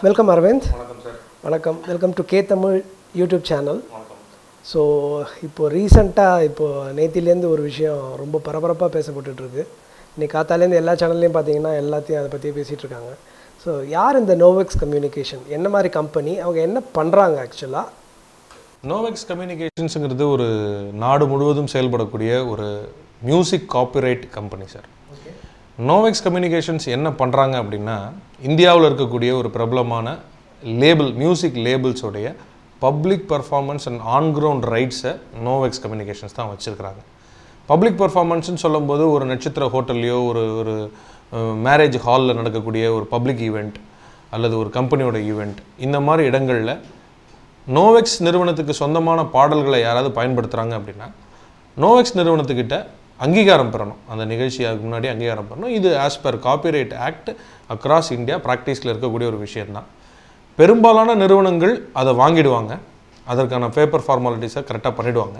welcome Aravind வணக்கம் sir வணக்கம் welcome to K Tamil YouTube channel வணக்கம் ஸோ இப்போ ரீசண்டாக இப்போ நேத்திலேருந்து ஒரு விஷயம் ரொம்ப பரபரப்பாக பேசப்பட்டுட்டு இருக்கு இன்னைக்கு காத்தாலேருந்து எல்லா சேனல்லையும் பார்த்தீங்கன்னா எல்லாத்தையும் அதை பற்றியே பேசிகிட்டு இருக்காங்க ஸோ யார் இந்த நோவெக்ஸ் கம்யூனிகேஷன் என்ன மாதிரி கம்பெனி அவங்க என்ன பண்ணுறாங்க ஆக்சுவலாக நோவெக்ஸ் கம்யூனிகேஷன்ஸுங்கிறது ஒரு நாடு முழுவதும் செயல்படக்கூடிய ஒரு music copyright company sir Novex communications என்ன பண்ணுறாங்க அப்படின்னா இந்தியாவில் இருக்கக்கூடிய ஒரு பிரபலமான லேபிள் மியூசிக் லேபிள்ஸோடைய public performance and on ground ரைட்ஸை நோவெக்ஸ் கம்யூனிகேஷன்ஸ் தான் வச்சுருக்கிறாங்க பப்ளிக் பர்ஃபார்மன்ஸ்னு சொல்லும்போது ஒரு நட்சத்திர ஹோட்டல்லையோ ஒரு ஒரு மேரேஜ் ஹாலில் நடக்கக்கூடிய ஒரு பப்ளிக் ஈவெண்ட் அல்லது ஒரு கம்பெனியோட ஈவெண்ட் இந்த மாதிரி இடங்களில் நோவெக்ஸ் நிறுவனத்துக்கு சொந்தமான பாடல்களை யாராவது பயன்படுத்துகிறாங்க அப்படின்னா நோவெக்ஸ் நிறுவனத்துக்கிட்ட அங்கீகாரம் பெறணும் அந்த நிகழ்ச்சியாக்கு முன்னாடி அங்கீகாரம் பெறணும் இது as per copyright act across India ப்ராக்டிஸில் இருக்கக்கூடிய ஒரு விஷயம்தான் பெரும்பாலான நிறுவனங்கள் அதை வாங்கிடுவாங்க அதற்கான பேப்பர் ஃபார்மாலிட்டிஸை கரெக்டாக பண்ணிடுவாங்க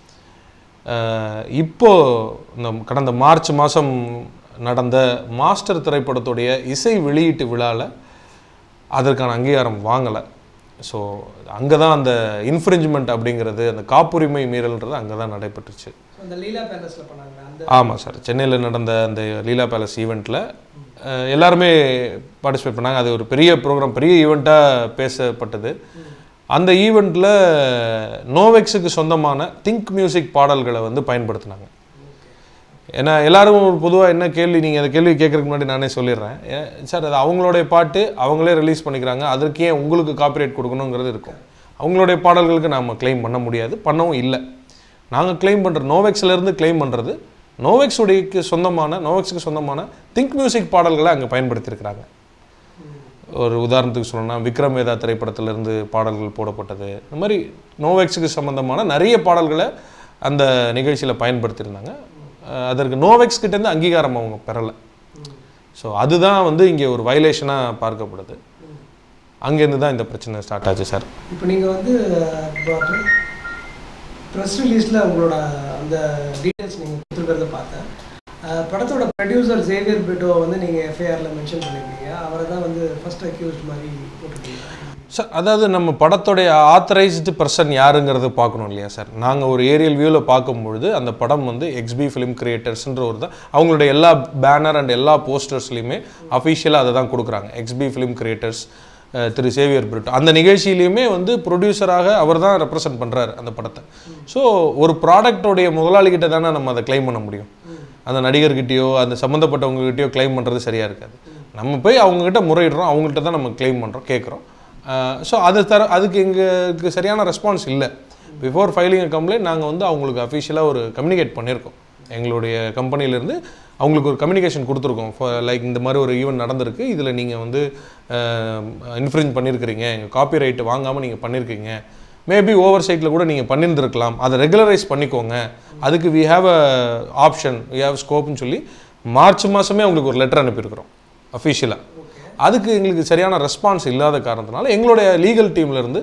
அஹ் இப்போ இந்த கடந்த மார்ச் மாதம் நடந்த மாஸ்டர் திரைப்படத்துடைய இசை வெளியீட்டு விழாவில் அதற்கான அங்கீகாரம் வாங்கலை ஸோ அங்கே தான் அந்த இன்ஃப்ரிஞ்ச்மெண்ட் அப்படிங்கிறது அந்த காப்புரிமை மீறல்ன்றது அங்கே தான் நடைபெற்றுச்சு அந்த லீலா பேலஸில் பண்ணாங்க அந்த ஆமாம் சார் சென்னையில் நடந்த அந்த லீலா பேலஸ் ஈவெண்ட்டில் எல்லாருமே பார்ட்டிசிபேட் பண்ணாங்க அது ஒரு பெரிய ப்ரோக்ராம் பெரிய ஈவெண்ட்டாக பேசப்பட்டது அந்த ஈவெண்ட்டில் நோவெக்ஸுக்கு சொந்தமான திங்க் மியூசிக் பாடல்களை வந்து பயன்படுத்தினாங்க ஏன்னா எல்லாரும் ஒரு பொதுவாக என்ன கேள்வி நீங்கள் அந்த கேள்வி கேட்கறதுக்கு முன்னாடி நானே சொல்லிடுறேன் ஏ- சார் அது அவங்களுடைய பாட்டு அவங்களே ரிலீஸ் பண்ணிக்கிறாங்க அதற்கு ஏன் உங்களுக்கு காப்பிரைட் கொடுக்கணுங்கிறது இருக்கும் அவங்களுடைய பாடல்களுக்கு நாம் க்ளைம் பண்ண முடியாது பண்ணவும் இல்லை நாங்கள் க்ளைம் பண்ணுற நோவெக்ஸ்லேருந்து க்ளைம் பண்ணுறது நோவெக்ஸ் உடையக்கு சொந்தமான நோவெக்ஸுக்கு சொந்தமான திங்க் மியூசிக் பாடல்களை அங்கே பயன்படுத்தியிருக்கிறாங்க ஒரு உதாரணத்துக்கு சொல்லணும்னா விக்ரம் வேதா திரைப்படத்திலிருந்து பாடல்கள் போடப்பட்டது இந்த மாதிரி நோவெக்ஸுக்கு சம்பந்தமான நிறைய பாடல்களை அந்த நிகழ்ச்சியில் பயன்படுத்தியிருந்தாங்க அஹ் அதற்கு நோவெக்ஸ் கிட்டேருந்து அங்கீகாரம் அவங்க பெறலை ஸோ அதுதான் வந்து இங்கே ஒரு வயலேஷனாக பார்க்கப்படுது அங்கேருந்து தான் இந்த பிரச்சனை ஸ்டார்ட் ஆச்சு சார் இப்போ நீங்கள் வந்து ப்ரெஸ் ரிலீஸில் உங்களோட அந்த டீட்டெயில்ஸ் நீங்கள் கொடுத்துருக்கிறத பார்த்தேன் அஹ் படத்தோட ப்ரொடியூசர் ஜேவியர் பிட்டோ வந்து நீங்கள் எஃப்ஐஆரில் மென்ஷன் பண்ணியிருக்கீங்க அவரை தான் வந்து ஃபர்ஸ்ட் அக்யூஸ்ட் மாதிரி போட்டிருக்கீங்க சார் அதாவது நம்ம படத்துடைய ஆத்தரைஸ்டு பர்சன் யாருங்கிறத பார்க்கணும் இல்லையா சார் நாங்கள் ஒரு ஏரியல் வியூவில் பார்க்கும்பொழுது அந்த படம் வந்து எக்ஸ்பி ஃபிலிம் கிரியேட்டர்ஸ்ன்ற ஒரு தான் அவங்களுடைய எல்லா பேனர் அண்ட் எல்லா போஸ்டர்ஸ்லையுமே அஃபிஷியலாக அதை தான் கொடுக்குறாங்க எக்ஸ்பி ஃபிலிம் கிரியேட்டர்ஸ் திரு சேவியர் பிரிட்டோ அந்த நிகழ்ச்சியிலையுமே வந்து ப்ரொடியூசராக அவர் தான் ரெப்ரசன்ட் பண்ணுறாரு அந்த படத்தை ஸோ ஒரு ப்ராடக்டோடைய முதலாளிகிட்ட தானே நம்ம அதை க்ளைம் பண்ண முடியும் அந்த நடிகர்கிட்டயோ அந்த சம்மந்தப்பட்டவங்ககிட்டயோ க்ளைம் பண்ணுறது சரியாக இருக்காது நம்ம போய் அவங்ககிட்ட முறையிடுறோம் அவங்கள்ட்ட தான் நம்ம க்ளைம் பண்ணுறோம் கேட்குறோம் ஸோ அது தர அதுக்கு எங்களுக்கு சரியான ரெஸ்பான்ஸ் இல்லை பிஃபோர் ஃபைலிங் கம்ப்ளைண்ட் நாங்கள் வந்து அவங்களுக்கு அஃபிஷியலாக ஒரு கம்யூனிகேட் பண்ணியிருக்கோம் எங்களுடைய கம்பெனிலேருந்து அவங்களுக்கு ஒரு கம்யூனிகேஷன் கொடுத்துருக்கோம் லைக் இந்த மாதிரி ஒரு ஈவெண்ட் நடந்திருக்கு இதில் நீங்கள் வந்து இன்ஃப்ரிஞ்ச் பண்ணியிருக்கிறீங்க எங்கள் காப்பி ரைட்டு வாங்காமல் நீங்கள் பண்ணியிருக்கீங்க மேபி ஓவர் சைட்டில் கூட நீங்கள் பண்ணியிருந்திருக்கலாம் அதை ரெகுலரைஸ் பண்ணிக்கோங்க அதுக்கு we have a option we have ஸ்கோப்னு சொல்லி மார்ச் மாதமே அவங்களுக்கு ஒரு லெட்டர் அனுப்பியிருக்கிறோம் அஃபிஷியலாக அதுக்கு எங்களுக்கு சரியான ரெஸ்பான்ஸ் இல்லாத காரணத்தினால எங்களுடைய லீகல் டீம்லேருந்து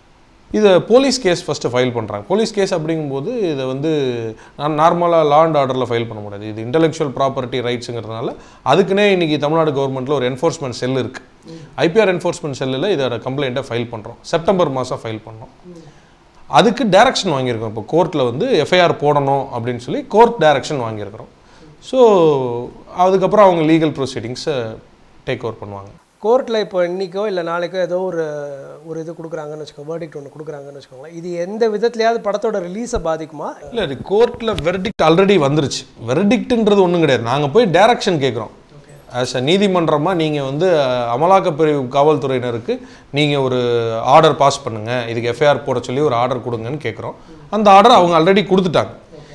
இதை போலீஸ் கேஸ் ஃபஸ்ட்டு ஃபைல் பண்ணுறாங்க போலீஸ் கேஸ் அப்படிங்கும்போது இதை வந்து நான் நார்மலாக லா அண்ட் ஆர்டரில் ஃபைல் பண்ண முடியாது இது இன்டெலெக்சுவல் ப்ராப்பர்ட்டி ரைட்ஸுங்கிறதுனால அதுக்குன்னே இன்றைக்கி தமிழ்நாடு கவர்மெண்ட்டில் ஒரு என்ஃபோர்ஸ்மெண்ட் செல் இருக்குது ஐபிஆர் என்ஃபோர்ஸ்மெண்ட் செல்லில் இதோட கம்ப்ளைண்ட்டை ஃபைல் பண்ணுறோம் செப்டம்பர் மாதம் ஃபைல் பண்ணோம் அதுக்கு டைரக்ஷன் வாங்கியிருக்கோம் இப்போ கோர்ட்டில் வந்து எஃப்ஐஆர் போடணும் அப்படின்னு சொல்லி கோர்ட் டைரக்ஷன் வாங்கியிருக்கிறோம் ஸோ அதுக்கப்புறம் அவங்க லீகல் ப்ரொசீடிங்ஸை டேக் ஓவர் பண்ணுவாங்க கோர்ட்டில் இப்போ இன்னைக்கோ இல்லை நாளைக்கோ ஏதோ ஒரு ஒரு இது கொடுக்குறாங்கன்னு வச்சுக்கோங்க வேர்டிக்ட் ஒன்று கொடுக்குறாங்கன்னு வச்சுக்கோங்களேன் இது எந்த விதத்துலையாவது படத்தோட ரிலீஸை பாதிக்குமா இல்லை இது கோர்ட்டில் வெர்டிக்ட் ஆல்ரெடி வந்துருச்சு வெர்டிக்ட்ன்றது ஒன்றும் கிடையாது நாங்கள் போய் டைரக்ஷன் கேட்குறோம் ஆஸ் அ நீதிமன்றமாக நீங்கள் வந்து அஹ், அமலாக்கப் பிரிவு காவல்துறையினருக்கு நீங்கள் ஒரு ஆர்டர் பாஸ் பண்ணுங்கள் இதுக்கு எஃப்ஐஆர் போட சொல்லி ஒரு ஆர்டர் கொடுங்கன்னு கேட்குறோம் அந்த ஆர்டர் அவங்க ஆல்ரெடி கொடுத்துட்டாங்க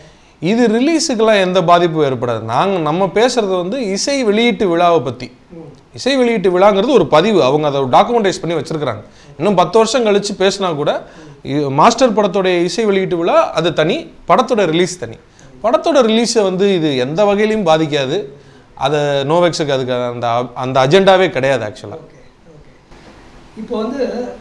இது ரிலீஸுக்கெல்லாம் எந்த பாதிப்பும் ஏற்படாது நாங்கள் நம்ம பேசுகிறது வந்து இசை வெளியீட்டு விழாவை பற்றி இசை வெளியீட்டு விழாங்கிறது ஒரு பதிவு அவங்க அதை டாக்குமெண்டைஸ் பண்ணி வச்சிருக்கிறாங்க இன்னும் பத்து வருஷம் கழிச்சு பேசினா கூட இ- மாஸ்டர் படத்தோடைய இசை வெளியீட்டு விழா அது தனி படத்தோட ரிலீஸ் தனி படத்தோட ரிலீஸை வந்து இது எந்த வகையிலையும் பாதிக்காது அதை நோவெக்ஸுக்கு அதுக்கு அந்த அந்த அஜெண்டாவே கிடையாது ஆக்சுவலாக ஓகே ஓகே இப்போ வந்து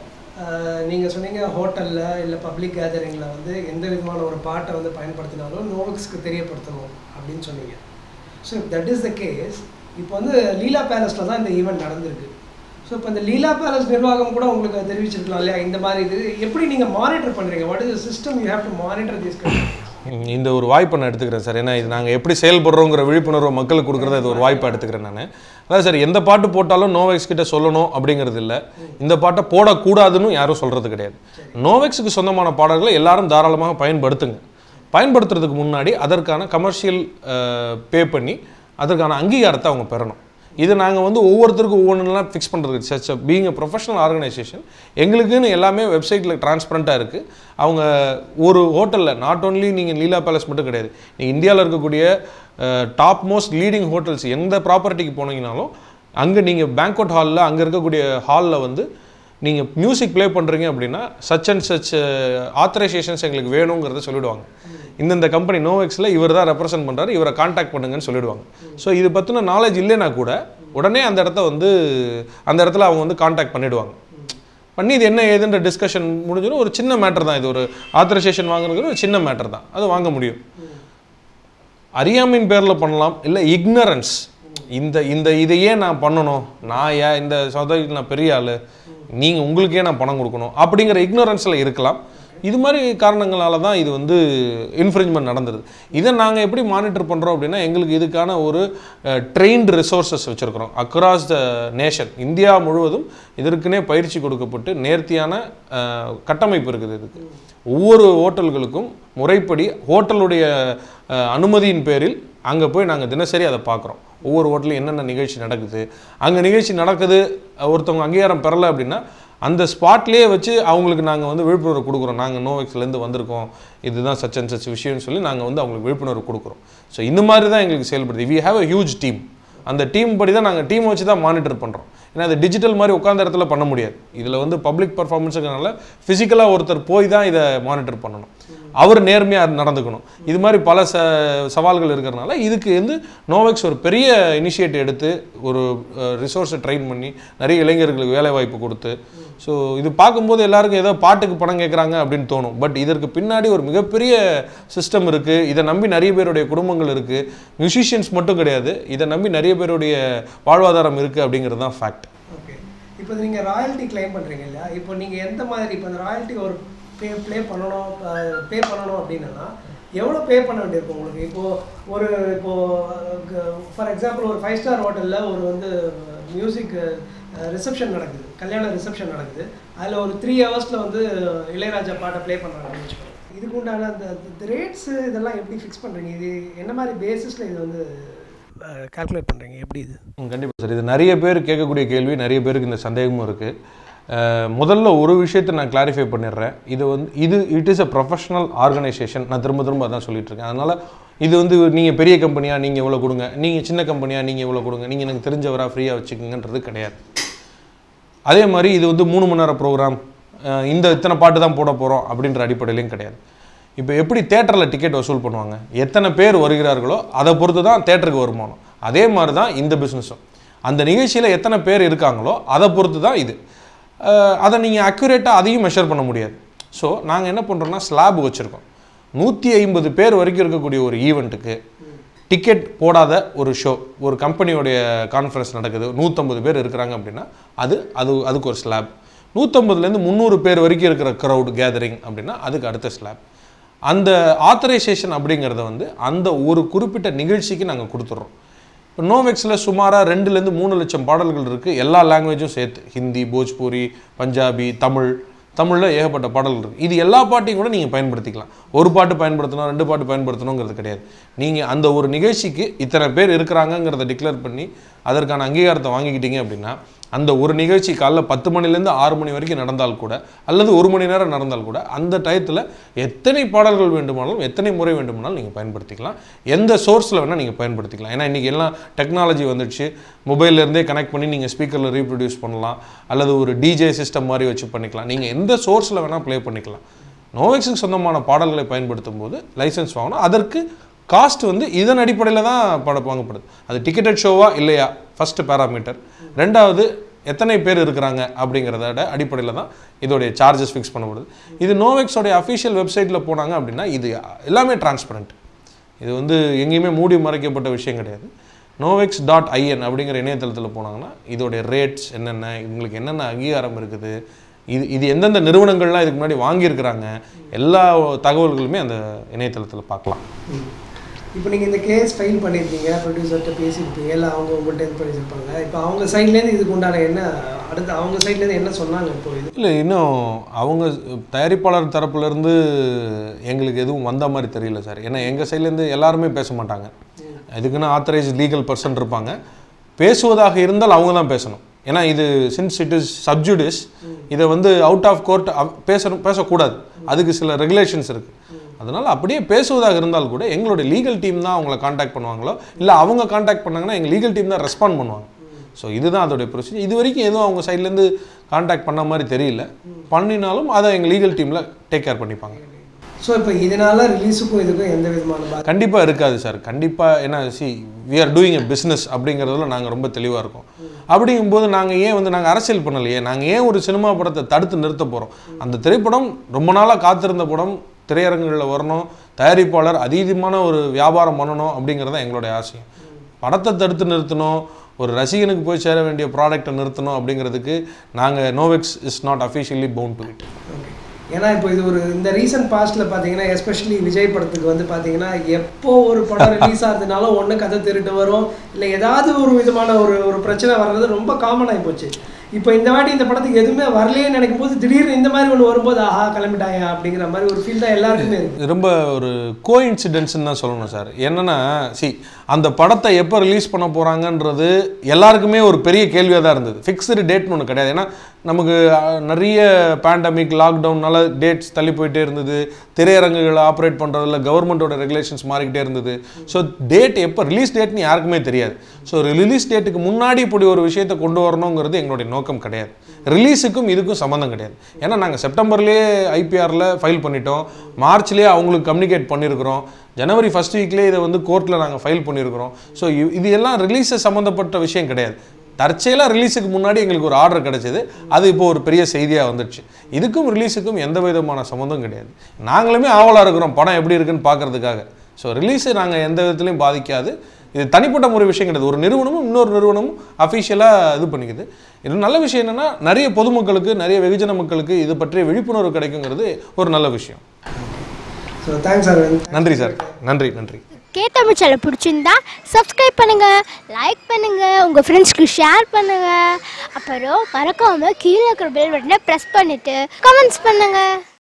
நீங்கள் சொன்னீங்க ஹோட்டலில் இல்லை பப்ளிக் கேதரிங்கில் வந்து எந்த விதமான ஒரு பாட்டை வந்து பயன்படுத்தினாலும் நோவக்ஸ்க்கு தெரியப்படுத்தணும் அப்படின்னு சொன்னீங்க so that is the case இப்போ வந்து லீலா பேலஸில் தான் இந்த ஈவெண்ட் நடந்திருக்கு ஸோ ஸோ இப்போ இந்த லீலா பேலஸ் நிர்வாகம் கூட உங்களுக்கு அது தெரிவிச்சிருக்கலாம் இல்லையா இந்த மாதிரி இது எப்படி நீங்கள் மானிட்டர் பண்ணுறீங்க what is system you have to monitor this ம், இந்த ஒரு வாய்ப்பை நான் எடுத்துக்கிறேன் சார் ஏன்னா இது நாங்கள் எப்படி செயல்படுறோங்கிற விழிப்புணர்வு மக்களுக்கு கொடுக்குறத இது ஒரு வாய்ப்பை எடுத்துக்கிறேன் நான் அதான் சார் எந்த பாட்டு போட்டாலும் நோவெக்ஸ் கிட்ட சொல்லணும் அப்படிங்கிறது இல்லை இந்த பாட்டை போடக்கூடாதுன்னு யாரும் சொல்கிறது கிடையாது நோவெக்ஸுக்கு சொந்தமான பாடல்களை எல்லாரும் தாராளமாக பயன்படுத்துங்க பயன்படுத்துறதுக்கு முன்னாடி அதற்கான கமர்ஷியல் பே பண்ணி அதற்கான அங்கீகாரத்தை அவங்க பெறணும் இது நாங்கள் வந்து ஒவ்வொருத்தருக்கும் ஒவ்வொன்றுலாம் ஃபிக்ஸ் பண்ணுறது such being a professional organisation எங்களுக்குன்னு எல்லாமே வெப்சைட்டில் டிரான்ஸ்பரண்ட்டாக இருக்குது அவங்க ஒரு ஹோட்டலில் நாட் ஓன்லி நீங்கள் லீலா பேலஸ் மட்டும் கிடையாது நீங்கள் இந்தியாவில் இருக்கக்கூடிய டாப் மோஸ்ட் லீடிங் ஹோட்டல்ஸ் எந்த ப்ராப்பர்ட்டிக்கு போனீங்கனாலும் அங்கே நீங்கள் பேங்க்வெட் ஹாலில் அங்கே இருக்கக்கூடிய ஹாலில் வந்து நீங்கள் மியூசிக் ப்ளே பண்ணுறீங்க அப்படின்னா சச் அண்ட் சச் ஆத்தரைசேஷன்ஸ் எங்களுக்கு வேணுங்கிறத சொல்லிடுவாங்க இந்தந்த கம்பெனி நோவெக்ஸில் இவர் தான் ரெப்ரசென்ட் பண்ணுறாரு இவரை காண்டாக்ட் பண்ணுங்கன்னு சொல்லிடுவாங்க ஸோ இது பற்றின நாலேஜ் இல்லைனா கூட உடனே அந்த இடத்த வந்து அந்த இடத்துல அவங்க வந்து காண்டாக்ட் பண்ணிடுவாங்க பண்ணி இது என்ன ஏதுன்ற டிஸ்கஷன் முடிஞ்சிடும் ஒரு சின்ன மேட்டர் தான் இது ஒரு ஆத்தரைசேஷன் வாங்குறது ஒரு சின்ன மேட்டர் தான் அது வாங்க முடியும் அறியாமையின் பேரில் பண்ணலாம் இல்லை இக்னரன்ஸ் இந்த இந்த இதையே நான் பண்ணணும் நான் ஏன் இந்த சொசைட்டியில் நான் பெரிய ஆள் நீங்கள் உங்களுக்கே நான் பணம் கொடுக்கணும் அப்படிங்கிற இக்னரன்ஸில் இருக்கலாம் இது மாதிரி காரணங்களால தான் இது வந்து இன்ஃப்ரிஞ்ச்மெண்ட் நடந்துருது இதை நாங்கள் எப்படி மானிட்டர் பண்ணுறோம் அப்படின்னா எங்களுக்கு இதுக்கான ஒரு ட்ரெயின்டு ரிசோர்ஸஸ் வச்சுருக்கிறோம் அக்ராஸ் த நேஷன் இந்தியா முழுவதும் இதற்குனே பயிற்சி கொடுக்கப்பட்டு நேர்த்தியான அஹ், கட்டமைப்பு இருக்குது இதுக்கு ஒவ்வொரு ஹோட்டல்களுக்கும் முறைப்படி ஹோட்டலுடைய அஹ், அனுமதியின் பேரில் அங்கே போய் நாங்கள் தினசரி அதை பார்க்குறோம் ஒவ்வொரு ஹோட்டலும் என்னென்ன நிகழ்ச்சி நடக்குது அங்கே நிகழ்ச்சி நடக்குது ஒருத்தவங்க அங்கீகாரம் பெறலை அப்படின்னா அந்த ஸ்பாட்லேயே வச்சு அவங்களுக்கு நாங்கள் வந்து விழிப்புணர்வு கொடுக்குறோம் நாங்கள் நோவெக்ஸ்லேருந்து வந்திருக்கோம் இதுதான் சச் அண்ட் சச் விஷயம்னு சொல்லி நாங்கள் வந்து அவங்களுக்கு விழிப்புணர்வு கொடுக்குறோம் ஸோ இந்த மாதிரி தான் எங்களுக்கு செயல்படுது we have a huge team அந்த டீம் படி தான் நாங்கள் டீம் வச்சு தான் மானிட்டர் பண்ணுறோம் ஏன்னா அது டிஜிட்டல் மாதிரி உட்காந்த இடத்துல பண்ண முடியாது இதில் வந்து பப்ளிக் பர்ஃபார்மன்ஸுங்கிறனால ஃபிசிக்கலாக ஒருத்தர் போய் தான் இதை மானிட்டர் பண்ணணும் அவர் நேர்மையாக நடந்துக்கணும் இது மாதிரி பல ச சவால்கள் இருக்கிறனால இதுக்கு வந்து நோவெக்ஸ் ஒரு பெரிய இனிஷியேட்டிவ் எடுத்து ஒரு ரிசோர்ஸை ட்ரெயின் பண்ணி நிறைய இளைஞர்களுக்கு வேலை வாய்ப்பு கொடுத்து ஸோ இது பார்க்கும்போது எல்லாருக்கும் ஏதோ பாட்டுக்கு பணம் கேட்குறாங்க அப்படின்னு தோணும் பட் இதற்கு பின்னாடி ஒரு மிகப்பெரிய சிஸ்டம் இருக்குது இதை நம்பி நிறைய பேருடைய குடும்பங்கள் இருக்குது மியூசிஷியன்ஸ் மட்டும் கிடையாது இதை நம்பி நிறைய பேருடைய வாழ்வாதாரம் இருக்குது அப்படிங்கிறது தான் ஃபேக்ட் ஓகே இப்போ நீங்கள் ராயல்ட்டி கிளைம் பண்ணுறீங்க இல்லையா இப்போ நீங்கள் எந்த மாதிரி இப்போ அந்த ராயல்ட்டி ஒரு பே ப்ளே பண்ணணும் பே பண்ணணும் அப்படின்னா எவ்வளோ பே பண்ண வேண்டியிருக்கும் உங்களுக்கு இப்போது ஒரு இப்போது ஃபார் எக்ஸாம்பிள் ஒரு ஃபைவ் ஸ்டார் ஹோட்டலில் ஒரு வந்து மியூசிக் ரிசப்ஷன் நடக்குது கல்யாண ரிசப்ஷன் நடக்குது அதில் ஒரு த்ரீ ஹவர்ஸில் வந்து இளையராஜா பாட்டை ப்ளே பண்ணுறாங்கன்னு வச்சுக்கோங்க இதுக்கு உண்டான அந்த ரேட்ஸு இதெல்லாம் எப்படி ஃபிக்ஸ் பண்ணுறீங்க இது என்ன மாதிரி பேசிஸில் இது வந்து கால்குலேட் பண்ணுறீங்க எப்படி இது கண்டிப்பாக சார் இது நிறைய பேர் கேட்கக்கூடிய கேள்வி நிறைய பேருக்கு இந்த சந்தேகமும் இருக்குது முதல்ல ஒரு விஷயத்தை நான் கிளாரிஃபை பண்ணிடுறேன் இது வந்து இது it is a professional organisation நான் திரும்ப திரும்ப அதான் சொல்லிட்டு இருக்கேன் அதனால் இது வந்து நீங்கள் பெரிய கம்பெனியா நீங்கள் இவ்வளோ கொடுங்க நீங்கள் சின்ன கம்பெனியா நீங்கள் இவ்வளோ கொடுங்க நீங்கள் எனக்கு தெரிஞ்சவரா ஃப்ரீயாக வச்சுக்கோங்கன்றது கிடையாது அதே மாதிரி இது வந்து மூணு மணி நேரம் ப்ரோக்ராம் இந்த இத்தனை பாட்டு தான் போட போகிறோம் அப்படின்ற அடிப்படையிலையும் கிடையாது இப்போ எப்படி தேட்டரில் டிக்கெட் வசூல் பண்ணுவாங்க எத்தனை பேர் வருகிறார்களோ அதை பொறுத்து தான் தேட்டருக்கு வருமானம் அதே மாதிரி தான் இந்த பிஸ்னஸும் அந்த நிகழ்ச்சியில் எத்தனை பேர் இருக்காங்களோ அதை பொறுத்து தான் இது அஹ், அதை நீங்கள் அக்யூரேட்டாக அதையும் மெஷர் பண்ண முடியாது ஸோ நாங்கள் என்ன பண்ணுறோம்னா ஸ்லாப் வச்சுருக்கோம் நூற்றி ஐம்பது பேர் வரைக்கும் இருக்கக்கூடிய ஒரு ஈவெண்ட்டுக்கு டிக்கெட் போடாத ஒரு ஷோ ஒரு கம்பெனியோடைய கான்ஃபரன்ஸ் நடக்குது நூற்றம்பது பேர் இருக்கிறாங்க அப்படின்னா அது அது அதுக்கு ஒரு ஸ்லாப் நூற்றம்பதுலேருந்து முந்நூறு பேர் வரைக்கும் இருக்கிற க்ரௌட் கேதரிங் அப்படின்னா அதுக்கு அடுத்த ஸ்லாப் அந்த ஆத்தரைசேஷன் அப்படிங்கிறத வந்து அந்த ஒரு குறிப்பிட்ட நிகழ்ச்சிக்கு நாங்கள் கொடுத்துட்றோம் இப்போ நோவெக்ஸில் சுமாராக ரெண்டுலேருந்து மூணு லட்சம் பாடல்கள் இருக்குது எல்லா லாங்குவேஜும் சேர்த்து ஹிந்தி போஜ்பூரி பஞ்சாபி தமிழ் தமிழில் ஏகப்பட்ட பாடல்கள் இருக்குது இது எல்லா பாட்டையும் கூட நீங்கள் பயன்படுத்திக்கலாம் ஒரு பாட்டு பயன்படுத்தணும் ரெண்டு பாட்டு பயன்படுத்தணுங்கிறது கிடையாது நீங்கள் அந்த ஒரு நிகழ்ச்சிக்கு இத்தனை பேர் இருக்கிறாங்கங்கிறத டிக்ளேர் பண்ணி அதற்கான அங்கீகாரத்தை வாங்கிக்கிட்டீங்க அப்படின்னா அந்த ஒரு நிகழ்ச்சி காலைல பத்து மணிலேருந்து ஆறு மணி வரைக்கும் நடந்தால் கூட அல்லது ஒரு மணி நேரம் நடந்தால் கூட அந்த டயத்தில் எத்தனை பாடல்கள் வேண்டுமானாலும் எத்தனை முறை வேண்டுமானாலும் நீங்கள் பயன்படுத்திக்கலாம் எந்த சோர்ஸில் வேணால் நீங்கள் பயன்படுத்திக்கலாம் ஏன்னா இன்றைக்கி எல்லாம் டெக்னாலஜி வந்துடுச்சு மொபைல்லேருந்தே கனெக்ட் பண்ணி நீங்கள் ஸ்பீக்கரில் ரீப்ரொடியூஸ் பண்ணலாம் அல்லது ஒரு டிஜே சிஸ்டம் மாதிரி வச்சு பண்ணிக்கலாம் நீங்கள் எந்த சோர்ஸில் வேணால் ப்ளே பண்ணிக்கலாம் நோவெக்ஸுக்கு சொந்தமான பாடல்களை பயன்படுத்தும் போது லைசன்ஸ் வாங்கணும் அதற்கு காஸ்ட் வந்து இதன் அடிப்படையில் தான் பட வாங்கப்படுது அது டிக்கெட்டட் ஷோவா இல்லையா ஃபஸ்ட்டு பேராமீட்டர் ரெண்டாவது எத்தனை பேர் இருக்கிறாங்க அப்படிங்கிறத அடிப்படையில் தான் இதோடைய சார்ஜஸ் ஃபிக்ஸ் பண்ணப்படுது இது நோவெக்ஸோடைய அஃபிஷியல் வெப்சைட்டில் போனாங்க அப்படின்னா இது எல்லாமே டிரான்ஸ்பரண்ட் இது வந்து எங்கேயுமே மூடி மறைக்கப்பட்ட விஷயம் கிடையாது நோவெக்ஸ் டாட் ஐஎன் அப்படிங்கிற இணையதளத்தில் போனாங்கன்னா இதோடைய ரேட்ஸ் என்னென்ன இவங்களுக்கு என்னென்ன அங்கீகாரம் இருக்குது இது இது எந்தெந்த நிறுவனங்கள்லாம் இதுக்கு முன்னாடி வாங்கியிருக்கிறாங்க எல்லா தகவல்களுமே அந்த இணையதளத்தில் பார்க்கலாம் இப்போ நீங்கள் இந்த கேஸ் ஃபைல் பண்ணியிருக்கீங்க ப்ரொடியூசர்கிட்ட பேசியிருப்பீங்க இல்லை அவங்க உங்கள்கிட்ட இது பண்ணியிருப்பாங்க இப்போ அவங்க சைட்லேருந்து இதுக்கு உண்டான என்ன அடுத்து அவங்க சைட்லேருந்து என்ன சொன்னாங்க இப்போ இது இல்லை இன்னும் அவங்க தயாரிப்பாளர் தரப்புலேருந்து எங்களுக்கு எதுவும் வந்த மாதிரி தெரியல சார் ஏன்னா எங்கள் சைட்லேருந்து எல்லாருமே பேச மாட்டாங்க இதுக்குன்னு ஆத்தரைஸ் லீகல் பர்சன் இருப்பாங்க பேசுவதாக இருந்தால் அவங்க தான் பேசணும் ஏன்னா இது சின்ஸ் இட் இஸ் சப்ஜுடிஸ் இதை வந்து அவுட் ஆஃப் கோர்ட் பேசணும் பேசக்கூடாது அதுக்கு சில ரெகுலேஷன்ஸ் இருக்குது அதனால் அப்படியே பேசுவதாக இருந்தால் கூட எங்களுடைய லீகல் டீம் தான் அவங்கள காண்டாக்ட் பண்ணுவாங்களோ இல்லை அவங்க காண்டாக்ட் பண்ணாங்கன்னா எங்கள் லீகல் டீம் தான் ரெஸ்பாண்ட் பண்ணுவாங்க ஸோ இதுதான் அதோடைய ப்ரொசீஜர் இது வரைக்கும் எதுவும் அவங்க சைட்லேருந்து காண்டாக்ட் பண்ண மாதிரி தெரியல பண்ணினாலும் அதை எங்கள் லீகல் டீமில் டேக் கேர் பண்ணிப்பாங்க ஸோ இப்போ இதனால ரிலீஸுக்கும் இதுக்கும் எந்த விதமான பாதி கண்டிப்பாக இருக்காது சார் கண்டிப்பாக என்ன see we are doing a business அப்படிங்கிறதுல நாங்கள் ரொம்ப தெளிவாக இருக்கோம் அப்படிங்கும்போது நாங்கள் ஏன் வந்து நாங்கள் அரசியல் பண்ணலையே நாங்கள் ஏன் ஒரு சினிமா படத்தை தடுத்து நிறுத்த போகிறோம் அந்த திரைப்படம் ரொம்ப நாளாக காத்திருந்த படம் திரையரங்குகளில் வரணும் தயாரிப்பாளர் அதீதமான ஒரு வியாபாரம் பண்ணணும் அப்படிங்கிறது தான் எங்களுடைய ஆசையம் படத்தை தடுத்து நிறுத்தணும் ஒரு ரசிகனுக்கு போய் சேர வேண்டிய ப்ராடக்ட்டை நிறுத்தணும் அப்படிங்கிறதுக்கு நாங்கள் Novex is not officially bound to it okay ஏன்னா இப்போ இது ஒரு இந்த ரீசன்ட் பாஸ்ட்ல பார்த்தீங்கன்னா எஸ்பெஷலி விஜய் படத்துக்கு வந்து பார்த்தீங்கன்னா எப்போ ஒரு படம் ரிலீஸ் ஆகுதுனாலும் ஒன்று கதை திருட்டு வரும் இல்லை ஏதாவது ஒரு விதமான ஒரு ஒரு பிரச்சனை வர்றது ரொம்ப காமன் ஆகி போச்சு இப்போ இந்த வாட்டி இந்த படத்துக்கு எதுவுமே வரலையே நினைக்கும் போது திடீர்னு இந்த மாதிரி ஒன்று வரும்போது ஆஹா கிளம்பிட்டாங்க அப்படிங்கிற மாதிரி ஒரு ஃபீல் தான் எல்லாருக்குமே இருக்கு இது ரொம்ப ஒரு கோ இன்சிடென்ட்ஸ்னு தான் சொல்லணும் சார் என்னன்னா சி அந்த படத்தை எப்போ ரிலீஸ் பண்ண போகிறாங்கன்றது எல்லாருக்குமே ஒரு பெரிய கேள்வியாக தான் இருந்தது ஃபிக்ஸ்டு டேட்னு ஒன்று கிடையாது ஏன்னா நமக்கு அஹ், நிறைய பேண்டமிக் லாக்டவுன்னால டேட்ஸ் தள்ளி போயிட்டே இருந்தது திரையரங்குகளை ஆப்ரேட் பண்ணுறதுல கவர்மெண்ட்டோட ரெகுலேஷன்ஸ் மாறிக்கிட்டே இருந்தது ஸோ டேட் எப்போ ரிலீஸ் டேட்னு யாருக்குமே தெரியாது ஸோ ரிலீஸ் டேட்டுக்கு முன்னாடி இப்படி ஒரு விஷயத்தை கொண்டு வரணுங்கிறது எங்களுடைய நோக்கம் கிடையாது ரிலீஸுக்கும் இதுக்கும் சம்மந்தம் கிடையாது ஏன்னா நாங்கள் செப்டம்பர்லேயே ஐபிஆரில் ஃபைல் பண்ணிட்டோம் மார்ச்லேயே அவங்களுக்கு கம்யூனிகேட் பண்ணியிருக்கிறோம் ஜனவரி ஃபர்ஸ்ட் வீக்லேயே இதை வந்து கோர்ட்டில் நாங்கள் ஃபைல் பண்ணியிருக்கிறோம் ஸோ இது எல்லாம் ரிலீஸை சம்மந்தப்பட்ட விஷயம் கிடையாது தற்செயலாக ரிலீஸுக்கு முன்னாடி எங்களுக்கு ஒரு ஆர்டர் கிடைச்சது அது இப்போ ஒரு பெரிய செய்தியாக வந்துடுச்சு இதுக்கும் ரிலீஸுக்கும் எந்த விதமான சம்மந்தம் கிடையாது நாங்களுமே ஆவலாக இருக்கிறோம் படம் எப்படி இருக்குன்னு பார்க்கறதுக்காக ஸோ ரிலீஸை நாங்கள் எந்த விதத்துலையும் பாதிக்காது இது தனிப்பட்ட முறை விஷயம் கிடையாது ஒரு நிறுவனமும் இன்னொரு நிறுவனமும் அஃபிஷியலாக இது பண்ணிக்குது இது நல்ல விஷயம் என்னன்னா நிறைய பொதுமக்களுக்கு நிறைய வெகுஜன மக்களுக்கு இது பற்றிய விழிப்புணர்வு கிடைக்குங்கிறது ஒரு நல்ல விஷயம் ஸோ தேங்க்ஸ் அரவிந்த் நன்றி சார் நன்றி நன்றி கே தமிழ் சேனல் பிடிச்சிருந்தா சப்ஸ்கிரைப் பண்ணுங்க லைக் பண்ணுங்க உங்க ஃப்ரெண்ட்ஸ்க்கு ஷேர் பண்ணுங்க அப்புறம் மறக்காம கீழே இருக்கிற பெல் பட்டனை ப்ரெஸ் பண்ணிட்டு கமெண்ட்ஸ் பண்ணுங்க